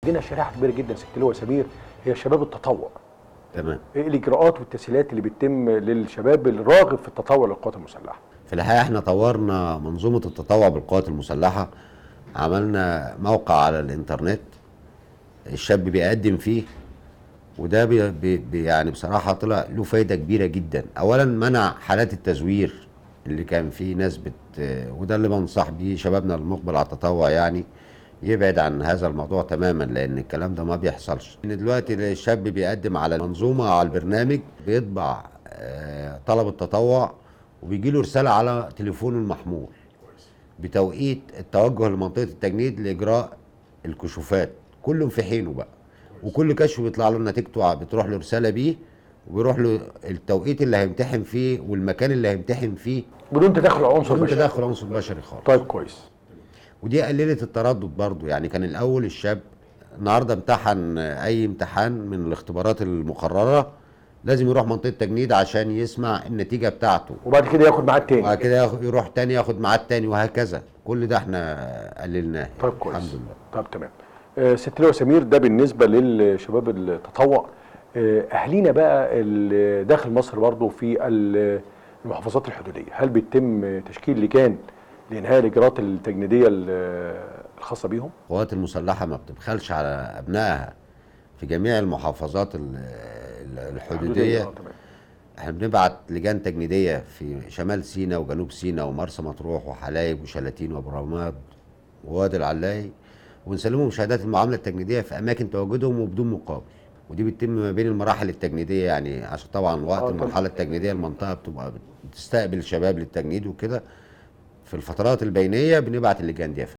عندنا شريحه كبيره جدا ست لواء سمير هي شباب التطوع تمام ايه الاجراءات والتسهيلات اللي بتتم للشباب الراغب في التطوع للقوات المسلحه في الحقيقه احنا طورنا منظومه التطوع بالقوات المسلحه عملنا موقع على الانترنت الشاب بيقدم فيه وده بي بي بي- يعني بصراحه طلع له فايده كبيره جدا اولا منع حالات التزوير اللي كان فيه ناس بت وده اللي بنصح بيه شبابنا المقبل على التطوع يعني يبعد عن هذا الموضوع تماما لان الكلام ده ما بيحصلش ان دلوقتي الشاب بيقدم على المنظومه او على البرنامج بيطبع آه، طلب التطوع وبيجي له رساله على تليفونه المحمول بتوقيت التوجه لمنطقه التجنيد لاجراء الكشوفات كله في حينه بقى وكل كشف بيطلع له نتيجته بتروح له رساله بيه وبيروح له التوقيت اللي هيمتحن فيه والمكان اللي هيمتحن فيه بدون تدخل عنصر بدون بشري تدخل عنصر بشري خالص طيب كويس ودي قللت التردد برضو يعني كان الاول الشاب النهارده امتحن اي امتحان من الاختبارات المقرره لازم يروح منطقه تجنيد عشان يسمع النتيجه بتاعته وبعد كده ياخد معاه التاني وبعد كده ياخد- يروح تاني ياخد ميعاد تاني وهكذا كل ده احنا قللناه طيب كويس الحمد لله طيب تمام آه، ست لواء سمير ده بالنسبه للشباب التطوع آه، اهالينا بقى اللي داخل مصر برضه في ال- المحافظات الحدوديه هل بيتم تشكيل لجان لانهاء الاجراءات التجنيديه ال- الخاصه بيهم القوات المسلحه ما بتبخلش على ابنائها في جميع المحافظات ال- ال- الحدوديه آه، تمام احنا بنبعت لجان تجنيديه في شمال سيناء وجنوب سيناء ومرسى مطروح وحلايب وشلاتين وابو رماد ووادي العلاي ونسلمهم شهادات المعامله التجنيديه في اماكن تواجدهم وبدون مقابل ودي بتتم ما بين المراحل التجنيديه يعني عشان طبعا وقت آه، آه طبعاً. المرحله التجنيديه المنطقه بتبقى بتستقبل شباب للتجنيد وكده في الفترات البينيه بنبعت اللجان دي يا فندم.